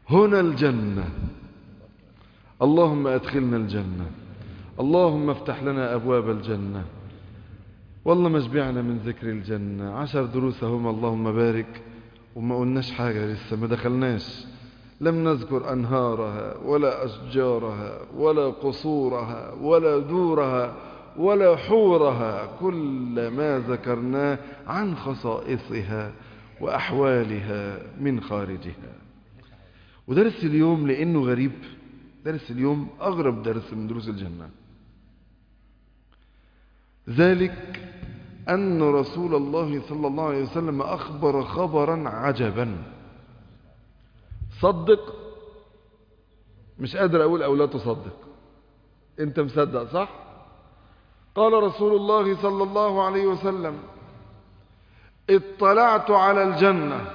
هنا الجنة اللهم أدخلنا الجنة اللهم افتح لنا أبواب الجنة والله ما شبعنا من ذكر الجنة عشر دروس هم اللهم بارك وما قلناش حاجة لسه ما دخلناش لم نذكر أنهارها ولا أشجارها ولا قصورها ولا دورها ولا حورها كل ما ذكرناه عن خصائصها وأحوالها من خارجها ودرس اليوم لأنه غريب درس اليوم أغرب درس من دروس الجنة ذلك أن رسول الله صلى الله عليه وسلم أخبر خبرا عجبا صدق مش قادر أقول أو لا تصدق أنت مصدق صح قال رسول الله صلى الله عليه وسلم اطلعت على الجنة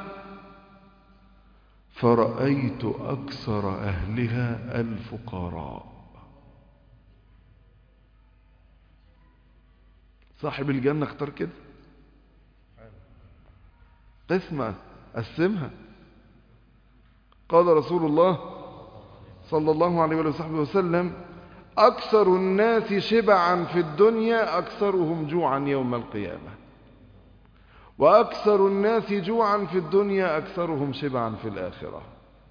فرأيت أكثر أهلها الفقراء صاحب الجنة اختار كده قسمة قسمها قال رسول الله صلى الله عليه وصحبه وسلم أكثر الناس شبعا في الدنيا أكثرهم جوعا يوم القيامة وأكثر الناس جوعا في الدنيا أكثرهم شبعا في الآخرة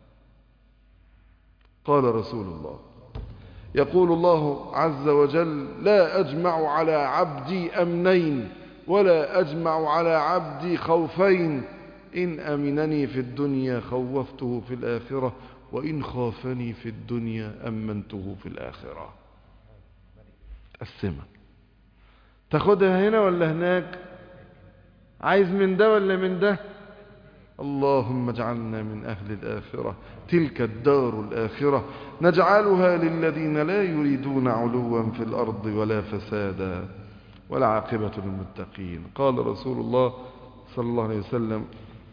قال رسول الله يقول الله عز وجل لا أجمع على عبدي أمنين ولا أجمع على عبدي خوفين إن أمنني في الدنيا خوفته في الآخرة وإن خافني في الدنيا أمنته في الآخرة تقسمها تاخدها هنا ولا هناك عايز من ده ولا من ده اللهم اجعلنا من أهل الآخرة تلك الدار الآخرة نجعلها للذين لا يريدون علوا في الأرض ولا فسادا ولا عاقبة للمتقين قال رسول الله صلى الله عليه وسلم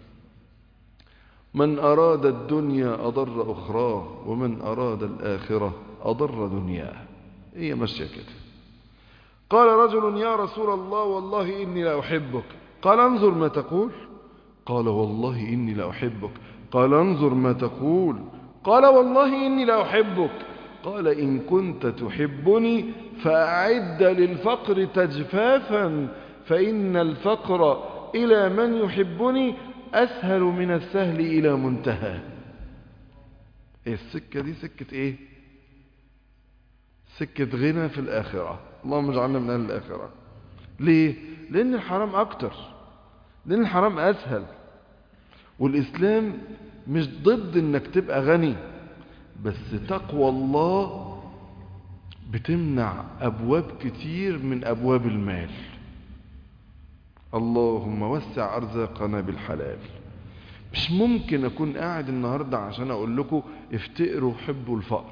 من أراد الدنيا أضر أخراه ومن أراد الآخرة أضر دنياه هي ماشية كده قال رجل يا رسول الله والله إني لا أحبك قال انظر ما تقول قال والله إني لا أحبك قال انظر ما تقول قال والله إني لا أحبك قال إن كنت تحبني فأعد للفقر تجفافا فإن الفقر إلى من يحبني أسهل من السهل إلى منتهى إيه السكة دي سكة إيه سكة غنى في الآخرة اللهم اجعلنا من أهل الآخرة ليه لأن الحرام أكتر لأن الحرام أسهل والإسلام مش ضد إنك تبقى غني بس تقوى الله بتمنع أبواب كتير من أبواب المال اللهم وسع أرزاقنا بالحلال مش ممكن أكون قاعد النهاردة عشان أقول لكم افتقروا حبوا الفقر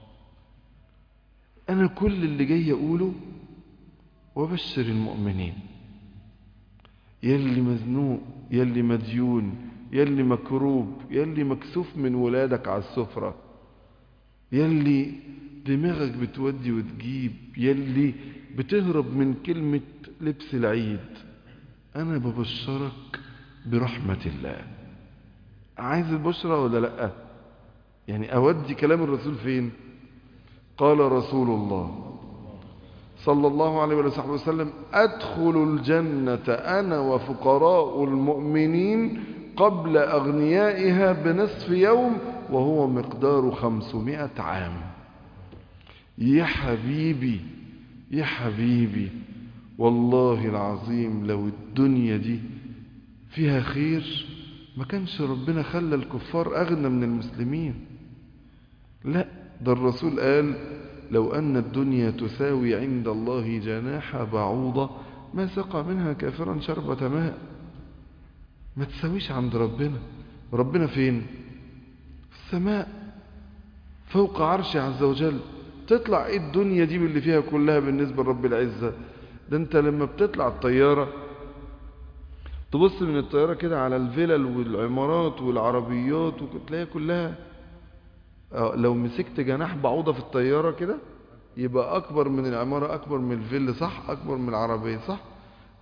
أنا كل اللي جاي أقوله وبشر المؤمنين يلي مزنوق يلي مديون يلي مكروب يلي مكسوف من ولادك على السفرة يلي دماغك بتودي وتجيب يلي بتهرب من كلمة لبس العيد أنا ببشرك برحمة الله عايز البشرة ولا لأ يعني أودي كلام الرسول فين قال رسول الله صلى الله عليه وسلم أدخل الجنة أنا وفقراء المؤمنين قبل أغنيائها بنصف يوم وهو مقدار خمسمائة عام يا حبيبي يا حبيبي والله العظيم لو الدنيا دي فيها خير ما كانش ربنا خلى الكفار أغنى من المسلمين لا ده الرسول قال لو أن الدنيا تساوي عند الله جناح بعوضة ما سقى منها كافرا شربة ماء ما تساويش عند ربنا ربنا فين في السماء فوق عرش عز وجل تطلع ايه الدنيا دي باللي فيها كلها بالنسبة لرب العزة ده انت لما بتطلع الطيارة تبص من الطيارة كده على الفلل والعمارات والعربيات وتلاقيها كلها لو مسكت جناح بعوضة في الطيارة كده يبقى أكبر من العمارة أكبر من الفيل صح أكبر من العربية صح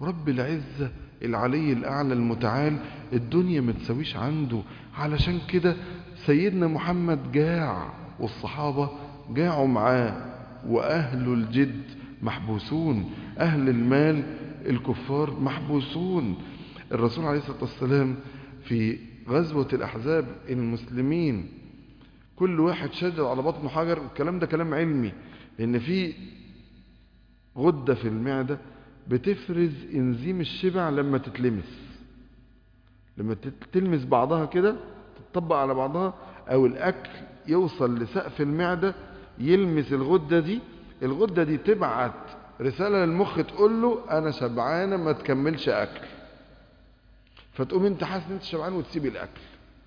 ورب العزة العلي الأعلى المتعال الدنيا ما تسويش عنده علشان كده سيدنا محمد جاع والصحابة جاعوا معاه وأهل الجد محبوسون أهل المال الكفار محبوسون الرسول عليه الصلاة والسلام في غزوة الأحزاب المسلمين كل واحد شدد على بطنه حجر الكلام ده كلام علمي لأن في غدة في المعدة بتفرز انزيم الشبع لما تتلمس لما تلمس بعضها كده تطبق على بعضها او الاكل يوصل لسقف المعدة يلمس الغدة دي الغدة دي تبعت رسالة للمخ تقول له انا شبعانة ما تكملش اكل فتقوم انت حاسس ان انت شبعان وتسيب الاكل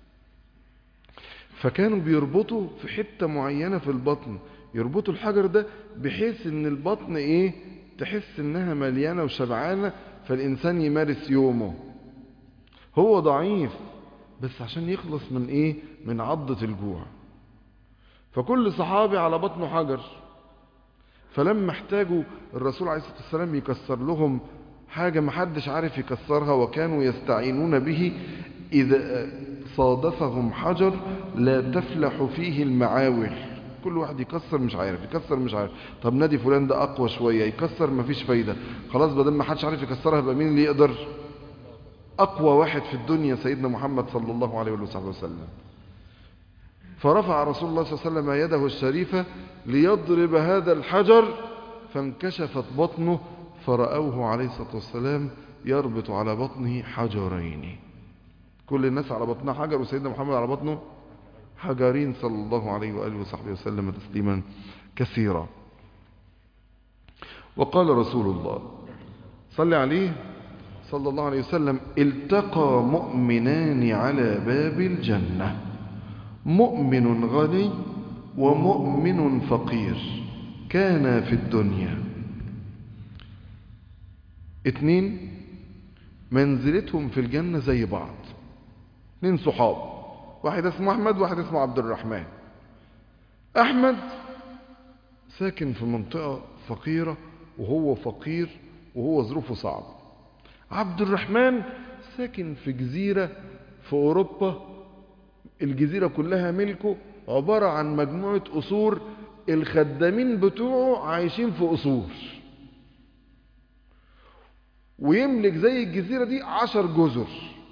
فكانوا بيربطوا في حتة معينة في البطن يربطوا الحجر ده بحيث ان البطن ايه تحس انها مليانة وشبعانة فالانسان يمارس يومه هو ضعيف بس عشان يخلص من ايه من عضة الجوع فكل صحابي على بطنه حجر فلما احتاجوا الرسول عليه الصلاة والسلام يكسر لهم حاجة محدش عارف يكسرها وكانوا يستعينون به إذا صادفهم حجر لا تفلح فيه المعاول كل واحد يكسر مش عارف يكسر مش عارف طب نادي فلان ده اقوى شويه يكسر مفيش فايده خلاص بدل ما حدش عارف يكسرها يبقى مين اللي يقدر اقوى واحد في الدنيا سيدنا محمد صلى الله عليه وصحبه وسلم فرفع رسول الله صلى الله عليه وسلم يده الشريفه ليضرب هذا الحجر فانكشفت بطنه فرأوه عليه الصلاه والسلام يربط على بطنه حجرين كل الناس على بطنها حجر وسيدنا محمد على بطنه حجرين صلى الله عليه وآله وصحبه وسلم تسليما كثيرا وقال رسول الله صلى عليه صلى الله عليه وسلم التقى مؤمنان على باب الجنة مؤمن غني ومؤمن فقير كان في الدنيا اتنين منزلتهم في الجنة زي بعض اتنين صحاب واحد اسمه أحمد واحد اسمه عبد الرحمن أحمد ساكن في منطقة فقيرة وهو فقير وهو ظروفه صعب عبد الرحمن ساكن في جزيرة في أوروبا الجزيرة كلها ملكه عبارة عن مجموعة قصور الخدامين بتوعه عايشين في قصور ويملك زي الجزيرة دي عشر جزر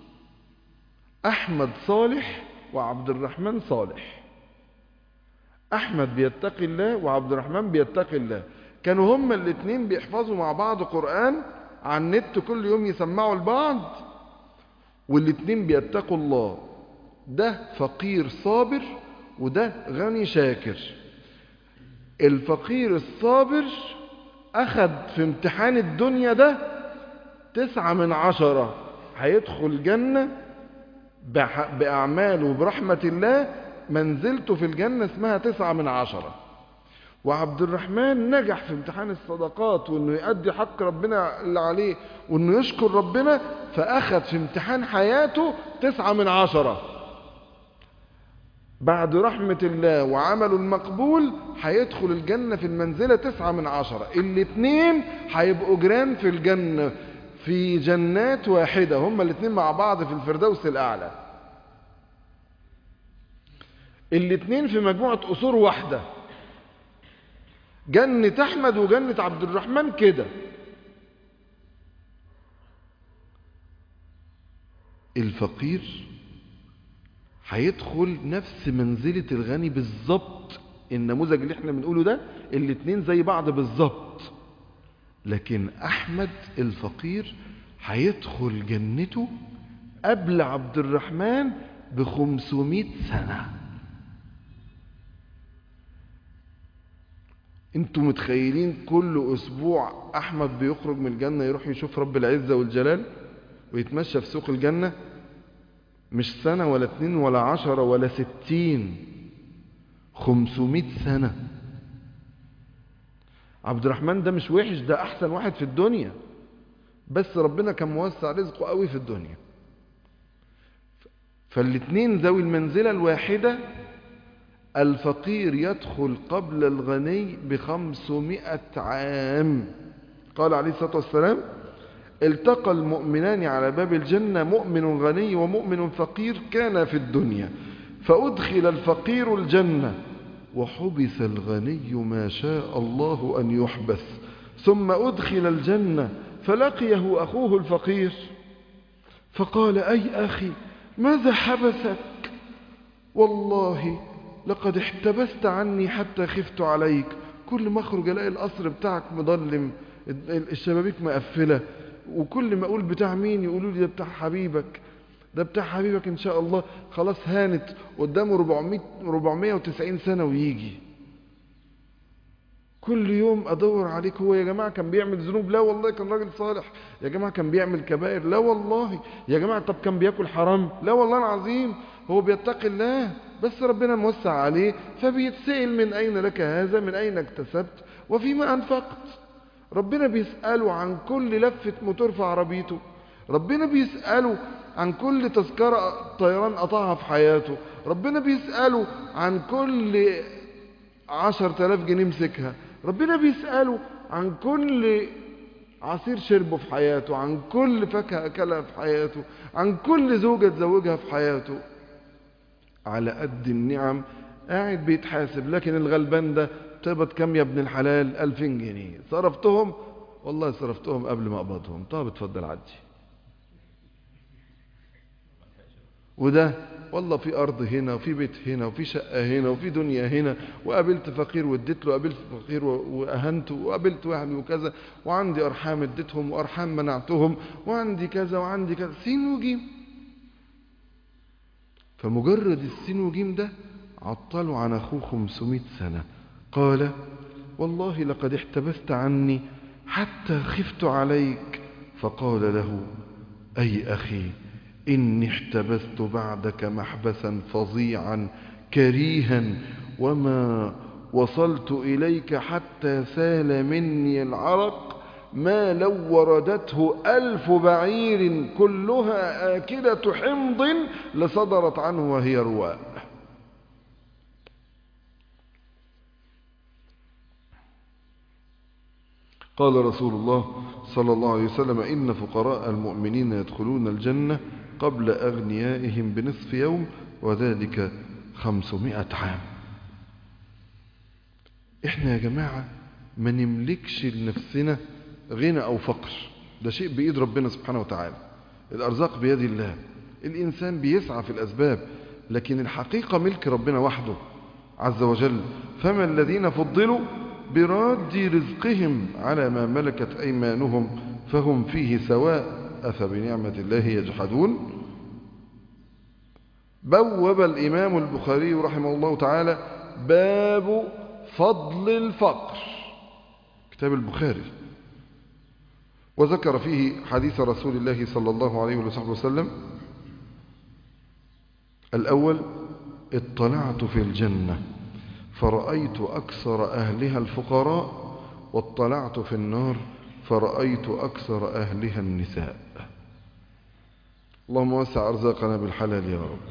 أحمد صالح وعبد الرحمن صالح أحمد بيتقي الله وعبد الرحمن بيتقي الله كانوا هما الاثنين بيحفظوا مع بعض قرآن على النت كل يوم يسمعوا لبعض والاثنين بيتقوا الله ده فقير صابر وده غني شاكر الفقير الصابر أخد في امتحان الدنيا ده تسعة من عشرة هيدخل الجنة بأعماله وبرحمة الله منزلته في الجنة اسمها تسعة من عشرة وعبد الرحمن نجح في امتحان الصدقات وانه يؤدي حق ربنا اللي عليه وانه يشكر ربنا فاخذ في امتحان حياته تسعة من عشرة بعد رحمة الله وعمله المقبول هيدخل الجنة في المنزلة تسعة من عشرة الاتنين هيبقوا جيران في الجنة في جنات واحدة هما الاتنين مع بعض في الفردوس الأعلى الاتنين في مجموعة قصور واحدة جنة أحمد وجنة عبد الرحمن كده الفقير هيدخل نفس منزلة الغني بالظبط النموذج اللي احنا بنقوله ده الاتنين زي بعض بالظبط لكن أحمد الفقير هيدخل جنته قبل عبد الرحمن بخمسمائة سنة انتوا متخيلين كل اسبوع احمد بيخرج من الجنة يروح يشوف رب العزة والجلال ويتمشى في سوق الجنة مش سنة ولا اتنين ولا عشرة ولا ستين خمسمائة سنة عبد الرحمن ده مش وحش ده احسن واحد في الدنيا بس ربنا كان موسع رزقه قوي في الدنيا فالاتنين ذوي المنزلة الواحدة الفقير يدخل قبل الغني بخمسمائة عام قال عليه الصلاة والسلام التقى المؤمنان على باب الجنة مؤمن غني ومؤمن فقير كان في الدنيا فأدخل الفقير الجنة وحبس الغني ما شاء الله أن يحبس ثم أدخل الجنة فلقيه أخوه الفقير فقال أي أخي ماذا حبسك والله لقد احتبست عني حتى خفت عليك كل ما اخرج الاقي القصر بتاعك مظلم الشبابيك مقفله وكل ما اقول بتاع مين يقولوا لي ده بتاع حبيبك ده بتاع حبيبك ان شاء الله خلاص هانت قدامه 400 490 سنه ويجي كل يوم ادور عليك هو يا جماعه كان بيعمل ذنوب لا والله كان راجل صالح يا جماعه كان بيعمل كبائر لا والله يا جماعه طب كان بياكل حرام لا والله العظيم هو بيتقي الله بس ربنا موسع عليه فبيتسأل من أين لك هذا من أين اكتسبت وفيما أنفقت ربنا بيسأله عن كل لفة موتور في عربيته ربنا بيسأله عن كل تذكرة طيران قطعها في حياته ربنا بيسأله عن كل عشر تلاف جنيه مسكها ربنا بيسأله عن كل عصير شربه في حياته عن كل فاكهة أكلها في حياته عن كل زوجة تزوجها في حياته على قد النعم قاعد بيتحاسب لكن الغلبان ده تقبض كام يا ابن الحلال 2000 جنيه صرفتهم والله صرفتهم قبل ما اقبضهم طب اتفضل عدي وده والله في ارض هنا وفي بيت هنا وفي شقه هنا وفي دنيا هنا وقابلت فقير واديت له قابلت فقير واهنته وقابلت واحد وكذا وعندي ارحام اديتهم وارحام منعتهم وعندي كذا وعندي كذا سين وجيم فمجرد السين وجيم ده عطلوا عن أخوه 500 سنة قال والله لقد احتبست عني حتى خفت عليك فقال له أي أخي إني احتبست بعدك محبسا فظيعا كريها وما وصلت إليك حتى سال مني العرق ما لو وردته ألف بعير كلها آكلة حمض لصدرت عنه وهي رواء قال رسول الله صلى الله عليه وسلم إن فقراء المؤمنين يدخلون الجنة قبل أغنيائهم بنصف يوم وذلك خمسمائة عام احنا يا جماعة ما نملكش لنفسنا غنى أو فقر ده شيء بإيد ربنا سبحانه وتعالى الأرزاق بيد الله الإنسان بيسعى في الأسباب لكن الحقيقة ملك ربنا وحده عز وجل فما الذين فضلوا براد رزقهم على ما ملكت أيمانهم فهم فيه سواء أفبنعمة الله يجحدون بوب الإمام البخاري رحمه الله تعالى باب فضل الفقر كتاب البخاري وذكر فيه حديث رسول الله صلى الله عليه وسلم الأول اطلعت في الجنة فرأيت أكثر أهلها الفقراء واطلعت في النار فرأيت أكثر أهلها النساء اللهم وسع أرزاقنا بالحلال يا رب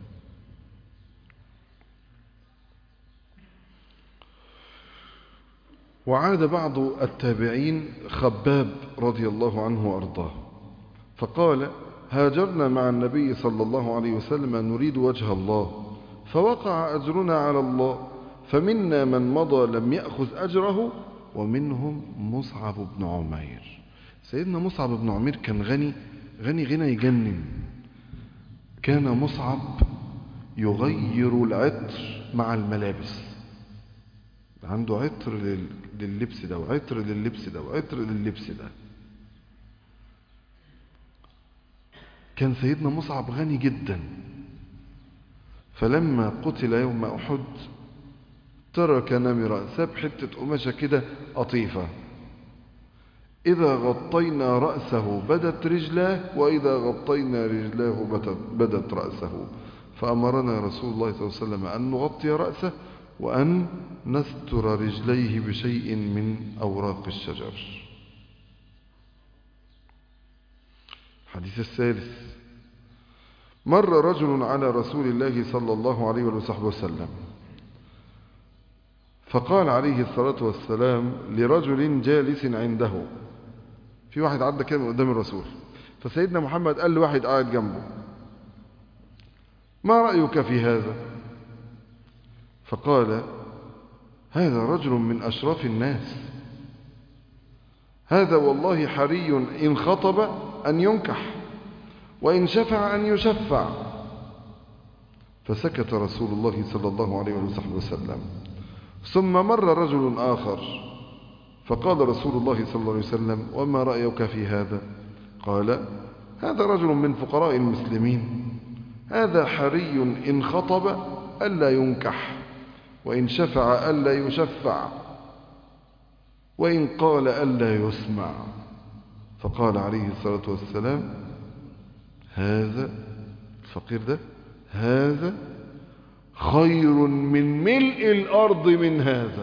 وعاد بعض التابعين خباب رضي الله عنه وأرضاه فقال هاجرنا مع النبي صلى الله عليه وسلم نريد وجه الله فوقع أجرنا على الله فمنا من مضى لم يأخذ أجره ومنهم مصعب بن عمير سيدنا مصعب بن عمير كان غني غني غنى يجنن كان مصعب يغير العطر مع الملابس عنده عطر لللبس ده وعطر لللبس ده وعطر لللبس ده كان سيدنا مصعب غني جدا فلما قتل يوم أحد ترك نمرة ساب حتة قماشة كده قطيفة إذا غطينا رأسه بدت رجلاه وإذا غطينا رجلاه بدت رأسه فأمرنا رسول الله صلى الله عليه وسلم أن نغطي رأسه وأن نستر رجليه بشيء من أوراق الشجر الحديث الثالث مر رجل على رسول الله صلى الله عليه وسلم فقال عليه الصلاة والسلام لرجل جالس عنده في واحد عدى كده من قدام الرسول فسيدنا محمد قال لواحد قاعد جنبه ما رأيك في هذا فقال هذا رجل من أشراف الناس هذا والله حري إن خطب أن ينكح وإن شفع أن يشفع فسكت رسول الله صلى الله عليه وصحبه وسلم ثم مر رجل آخر فقال رسول الله صلى الله عليه وسلم وما رأيك في هذا قال هذا رجل من فقراء المسلمين هذا حري إن خطب ألا ينكح وإن شفع ألا يشفع وإن قال ألا يسمع فقال عليه الصلاة والسلام هذا الفقير ده هذا خير من ملء الأرض من هذا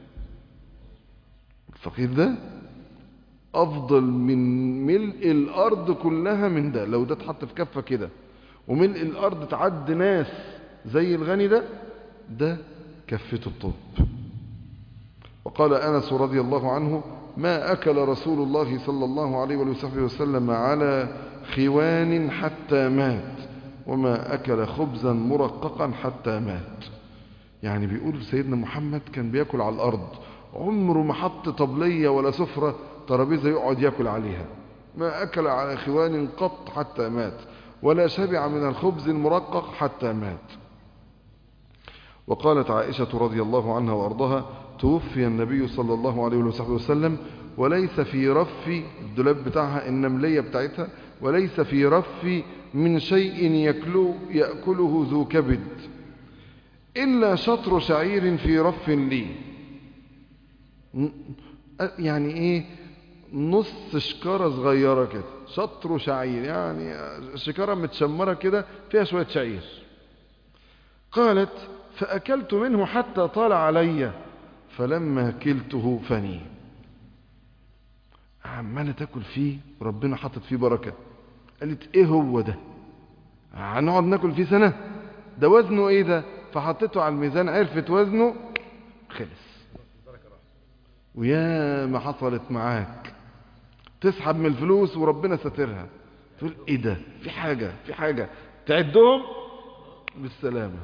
الفقير ده أفضل من ملء الأرض كلها من ده لو ده اتحط في كفة كده وملء الأرض تعد ناس زي الغني ده ده كفته الطب وقال أنس رضي الله عنه ما أكل رسول الله صلى الله عليه وصحبه وسلم على خوان حتى مات وما أكل خبزا مرققا حتى مات يعني بيقول سيدنا محمد كان بياكل على الأرض عمره ما حط طبلية ولا سفرة ترابيزة يقعد ياكل عليها ما أكل على خوان قط حتى مات ولا شبع من الخبز المرقق حتى مات وقالت عائشة رضي الله عنها وأرضها توفي النبي صلى الله عليه وصحبه وسلم وليس في رف الدولاب بتاعها النملية بتاعتها وليس في رف من شيء يأكله, يأكله ذو كبد إلا شطر شعير في رف لي يعني إيه نص شكارة صغيرة كده شطر شعير يعني شكارة متشمرة كده فيها شوية شعير قالت فأكلت منه حتى طال علي فلما كلته فني عمالة تاكل فيه وربنا حاطط فيه بركة قالت ايه هو ده هنقعد ناكل فيه سنة ده وزنه ايه ده فحطيته على الميزان عرفت وزنه خلص ويا ما حصلت معاك تسحب من الفلوس وربنا ساترها تقول ايه ده في حاجة في حاجة تعدهم بالسلامة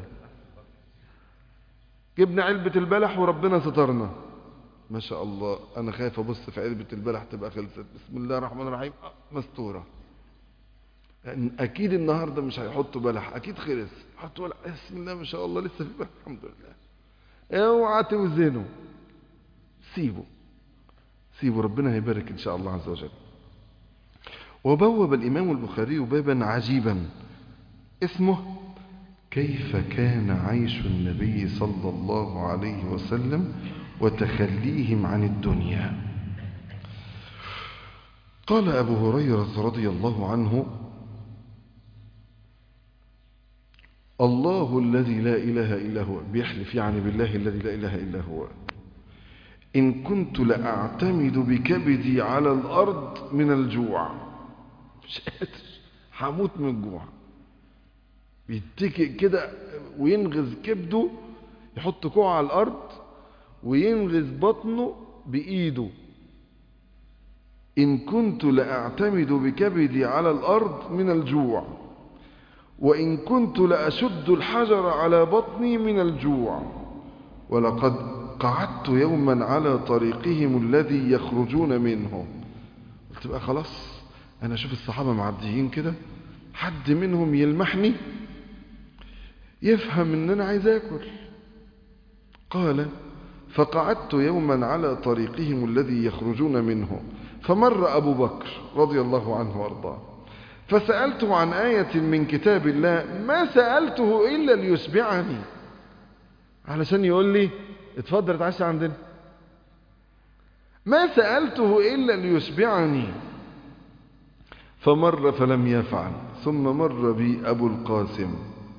جبنا علبة البلح وربنا سترنا ما شاء الله انا خايف ابص في علبة البلح تبقى خلصت بسم الله الرحمن الرحيم مستورة يعني اكيد النهاردة مش هيحطوا بلح اكيد خلص حطوا بلح بسم الله ما شاء الله لسه في بلح الحمد لله اوعى توزنه سيبه سيبه ربنا هيبارك ان شاء الله عز وجل وبوب الامام البخاري بابا عجيبا اسمه كيف كان عيش النبي صلى الله عليه وسلم وتخليهم عن الدنيا قال أبو هريرة رضي الله عنه الله الذي لا إله إلا هو بيحلف يعني بالله الذي لا إله إلا هو إن كنت لأعتمد بكبدي على الأرض من الجوع مش قادر هموت من الجوع بيتكئ كده وينغز كبده يحط كوع على الأرض وينغز بطنه بإيده إن كنت لأعتمد بكبدي على الأرض من الجوع وإن كنت لأشد الحجر على بطني من الجوع ولقد قعدت يوما على طريقهم الذي يخرجون منه قلت بقى خلاص أنا أشوف الصحابة معديين كده حد منهم يلمحني يفهم ان انا عايز اكل قال فقعدت يوما على طريقهم الذي يخرجون منه فمر ابو بكر رضي الله عنه وارضاه فسالته عن ايه من كتاب الله ما سالته الا ليشبعني علشان يقول لي اتفضل اتعشى عندنا ما سالته الا ليشبعني فمر فلم يفعل ثم مر بي ابو القاسم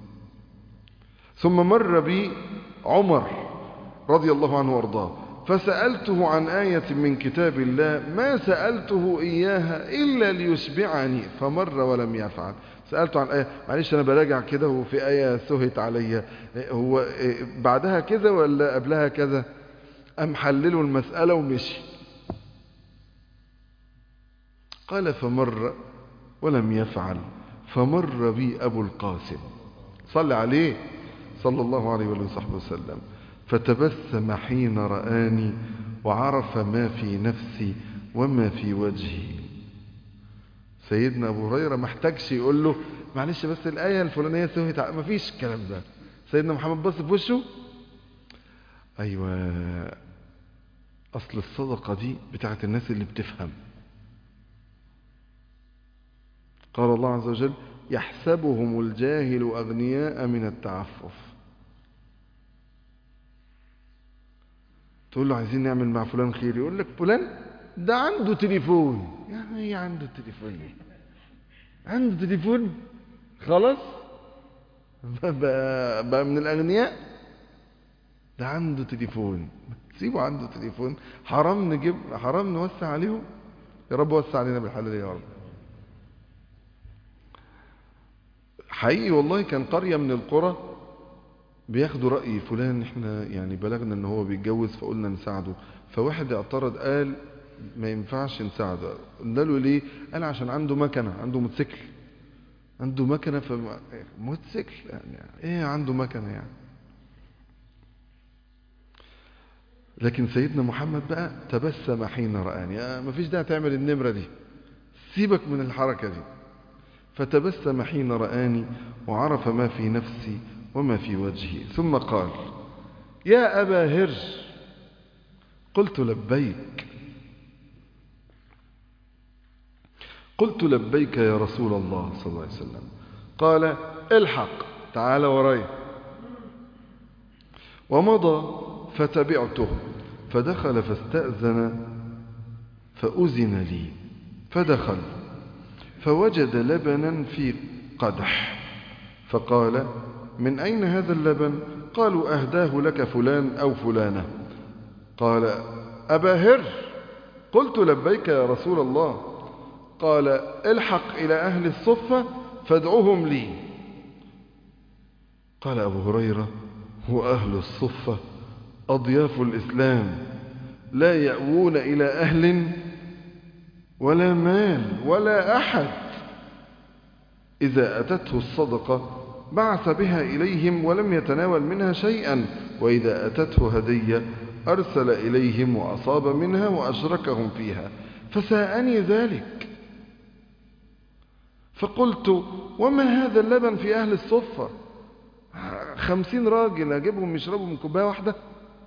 ثم مر بي عمر رضي الله عنه وارضاه فسألته عن آية من كتاب الله ما سألته إياها إلا ليشبعني فمر ولم يفعل سألته عن آية معلش أنا براجع كده وفي آية سهت عليا هو بعدها كذا ولا قبلها كذا أم حللوا المسألة ومشي قال فمر ولم يفعل فمر بي أبو القاسم صلى عليه صلى الله عليه وصحبه وسلم فتبسم حين رآني وعرف ما في نفسي وما في وجهي سيدنا أبو هريرة محتاجش يقول له معلش بس الآية الفلانية سهت ما فيش الكلام ده سيدنا محمد بص في وشه أيوة أصل الصدقة دي بتاعت الناس اللي بتفهم قال الله عز وجل يحسبهم الجاهل أغنياء من التعفف تقول له عايزين نعمل مع فلان خير يقول لك فلان ده عنده تليفون يعني ايه عنده تليفون عنده تليفون خلاص بقى, بقى من الأغنياء ده عنده تليفون سيبه عنده تليفون حرام نجيب حرام نوسع عليهم يا رب وسع علينا بالحلال يا رب حقيقي والله كان قرية من القرى بياخدوا رأي فلان احنا يعني بلغنا ان هو بيتجوز فقلنا نساعده فواحد اعترض قال ما ينفعش نساعده قلنا له ليه قال عشان عنده مكنة عنده موتوسيكل عنده مكنة ف موتوسيكل يعني ايه عنده مكنة يعني لكن سيدنا محمد بقى تبسم حين رآني آه ما فيش داعي تعمل النمرة دي سيبك من الحركة دي فتبسم حين رآني وعرف ما في نفسي وما في وجهي ثم قال يا أبا هر قلت لبيك قلت لبيك يا رسول الله صلى الله عليه وسلم قال الحق تعال وراي ومضى فتبعته فدخل فاستأذن فأذن لي فدخل فوجد لبنا في قدح فقال من أين هذا اللبن قالوا أهداه لك فلان أو فلانة قال أبا هر قلت لبيك يا رسول الله قال الحق إلى أهل الصفة فادعوهم لي قال أبو هريرة هو أهل الصفة أضياف الإسلام لا يأوون إلى أهل ولا مال ولا أحد إذا أتته الصدقة بعث بها إليهم ولم يتناول منها شيئا وإذا أتته هدية أرسل إليهم وأصاب منها وأشركهم فيها فساءني ذلك فقلت وما هذا اللبن في أهل الصفة خمسين راجل أجيبهم يشربوا من كوباية واحدة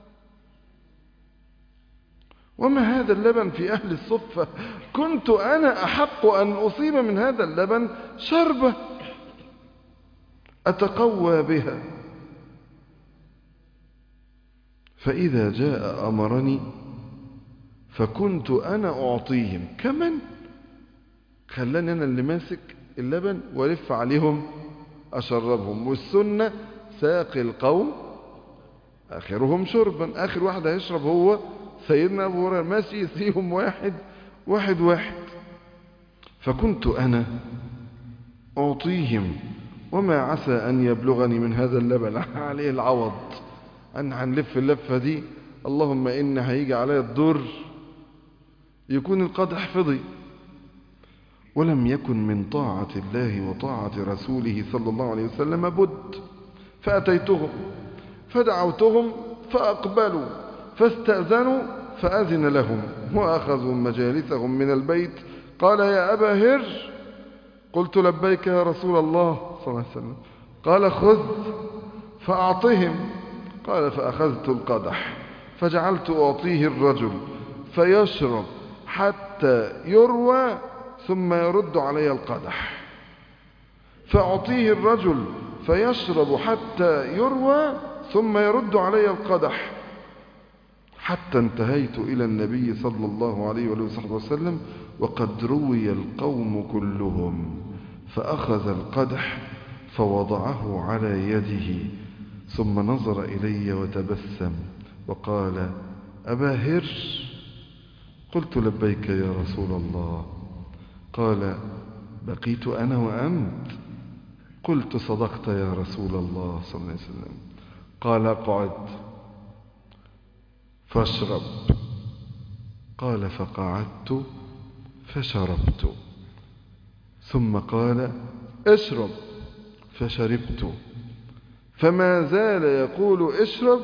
وما هذا اللبن في أهل الصفة كنت أنا أحق أن أصيب من هذا اللبن شربة أتقوى بها فإذا جاء أمرني فكنت أنا أعطيهم كمن خلاني أنا اللي ماسك اللبن ولف عليهم أشربهم والسنة ساقي القوم آخرهم شربا آخر واحد هيشرب هو سيدنا أبو هريرة ماشي يسيهم واحد واحد واحد فكنت أنا أعطيهم وما عسى أن يبلغني من هذا اللبن عليه العوض أن هنلف اللفة دي اللهم إن هيجي علي الدور يكون القدح فضي ولم يكن من طاعة الله وطاعة رسوله صلى الله عليه وسلم بد فأتيتهم فدعوتهم فأقبلوا فاستأذنوا فأذن لهم وأخذوا مجالسهم من البيت قال يا أبا هر قلت لبيك يا رسول الله صلى الله عليه وسلم قال خذ فأعطهم قال فأخذت القدح فجعلت أعطيه الرجل فيشرب حتى يروى ثم يرد علي القدح فأعطيه الرجل فيشرب حتى يروى ثم يرد علي القدح حتى انتهيت إلى النبي صلى الله عليه وآله وسلم وقد روي القوم كلهم فأخذ القدح فوضعه على يده ثم نظر إلي وتبسم وقال أبا هر قلت لبيك يا رسول الله قال بقيت أنا وأنت قلت صدقت يا رسول الله صلى الله عليه وسلم قال اقعد فاشرب قال فقعدت فشربت ثم قال اشرب فشربت فما زال يقول اشرب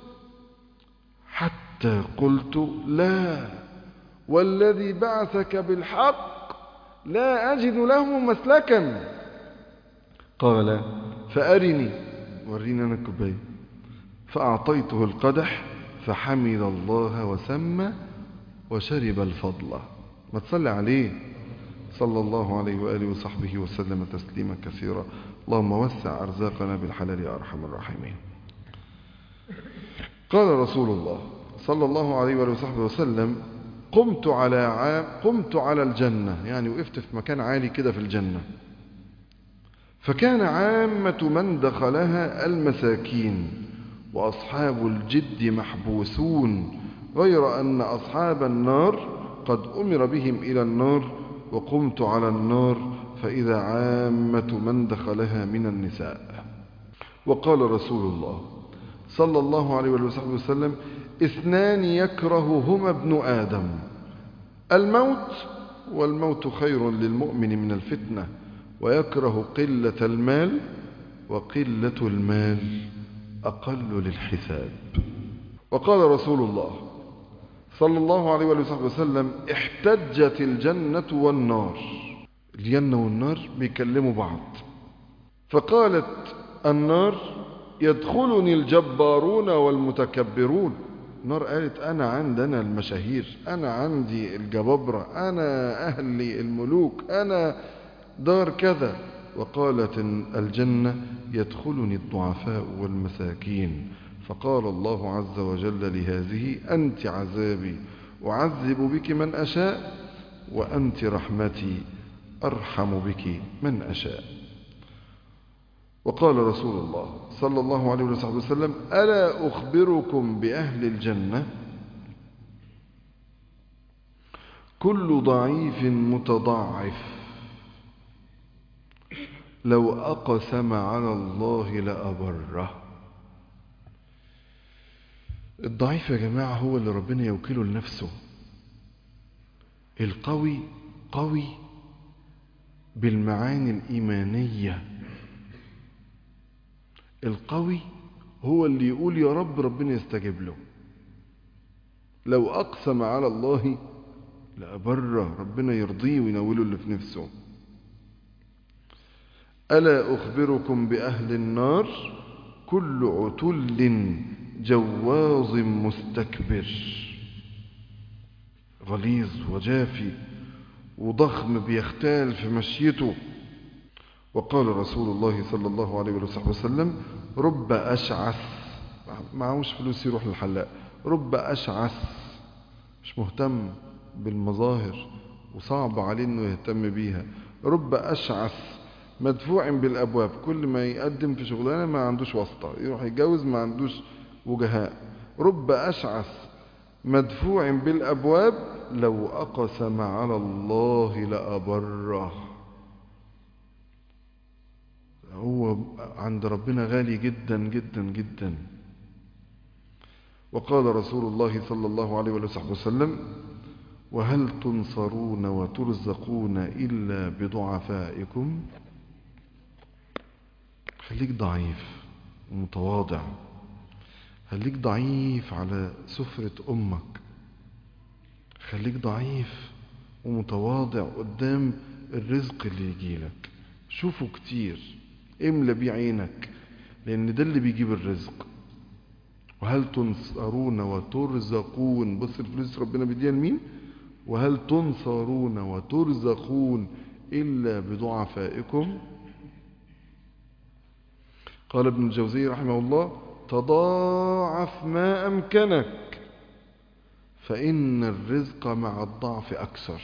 حتى قلت لا والذي بعثك بالحق لا أجد له مسلكا قال فأرني ورينا أنا الكوباية فأعطيته القدح فحمد الله وسمى وشرب الفضل ما تصلي عليه صلى الله عليه وآله وصحبه وسلم تسليما كثيرا اللهم وسع أرزاقنا بالحلال يا أرحم الراحمين قال رسول الله صلى الله عليه وآله وصحبه وسلم قمت على عام قمت على الجنة يعني وقفت في مكان عالي كده في الجنة فكان عامة من دخلها المساكين وأصحاب الجد محبوسون غير أن أصحاب النار قد أمر بهم إلى النار وقمت على النار فإذا عامة من دخلها من النساء وقال رسول الله صلى الله عليه وصحبه وسلم اثنان يكرههما ابن آدم الموت والموت خير للمؤمن من الفتنة ويكره قلة المال وقلة المال أقل للحساب وقال رسول الله صلى الله عليه وصحبه وسلم احتجت الجنة والنار الجنة والنار بيكلموا بعض فقالت النار يدخلني الجبارون والمتكبرون النار قالت أنا عندنا المشاهير أنا عندي الجبابرة أنا أهلي الملوك أنا دار كذا وقالت الجنة يدخلني الضعفاء والمساكين فقال الله عز وجل لهذه أنت عذابي أعذب بك من أشاء وأنت رحمتي أرحم بك من أشاء وقال رسول الله صلى الله عليه وسلم ألا أخبركم بأهل الجنة كل ضعيف متضعف لو أقسم على الله لأبره الضعيف يا جماعة هو اللي ربنا يوكله لنفسه القوي قوي بالمعاني الإيمانية القوي هو اللي يقول يا رب ربنا يستجيب له لو أقسم على الله لأبره ربنا يرضيه وينوله اللي في نفسه ألا أخبركم بأهل النار كل عتل جواظ مستكبر غليظ وجافي وضخم بيختال في مشيته وقال رسول الله صلى الله عليه وسلم رب أشعث معهوش فلوس يروح للحلاق رب أشعث مش مهتم بالمظاهر وصعب عليه انه يهتم بيها رب أشعث مدفوع بالأبواب كل ما يقدم في شغلانة ما عندوش واسطة يروح يتجوز ما عندوش وجهاء رب أشعث مدفوع بالأبواب لو أقسم على الله لأبره هو عند ربنا غالي جدا جدا جدا وقال رسول الله صلى الله عليه وسلم وهل تنصرون وترزقون إلا بضعفائكم خليك ضعيف ومتواضع خليك ضعيف على سفرة أمك خليك ضعيف ومتواضع قدام الرزق اللي يجيلك شوفه كتير املى بيه عينك لأن ده اللي بيجيب الرزق وهل تنصرون وترزقون بص الفلوس ربنا بيديها لمين وهل تنصرون وترزقون إلا بضعفائكم قال ابن الجوزي رحمه الله تضاعف ما أمكنك فإن الرزق مع الضعف أكثر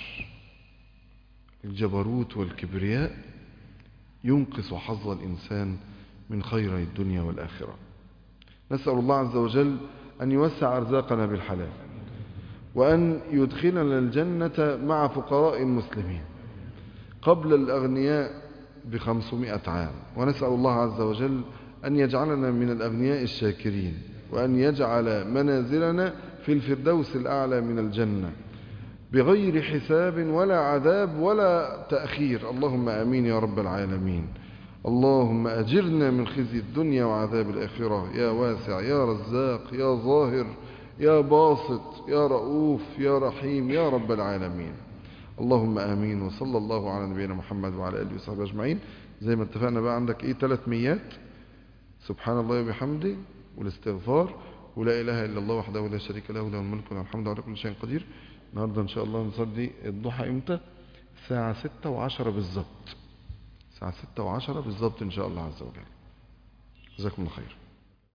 الجبروت والكبرياء ينقص حظ الإنسان من خير الدنيا والآخرة نسأل الله عز وجل أن يوسع أرزاقنا بالحلال وأن يدخلنا الجنة مع فقراء المسلمين قبل الأغنياء بخمسمائة عام ونسأل الله عز وجل أن يجعلنا من الأغنياء الشاكرين وأن يجعل منازلنا في الفردوس الأعلى من الجنة بغير حساب ولا عذاب ولا تأخير اللهم آمين يا رب العالمين اللهم أجرنا من خزي الدنيا وعذاب الآخرة يا واسع يا رزاق يا ظاهر يا باسط يا رؤوف يا رحيم يا رب العالمين اللهم آمين وصلى الله على نبينا محمد وعلى آله وصحبه أجمعين زي ما اتفقنا بقى عندك إيه ثلاث ميات سبحان الله وبحمده والاستغفار ولا إله إلا الله وحده لا شريك له له الملك وله الحمد على كل شيء قدير النهاردة إن شاء الله نصلي الضحى إمتى الساعة ستة وعشرة بالظبط الساعة ستة وعشرة بالظبط إن شاء الله عز وجل جزاكم الله خير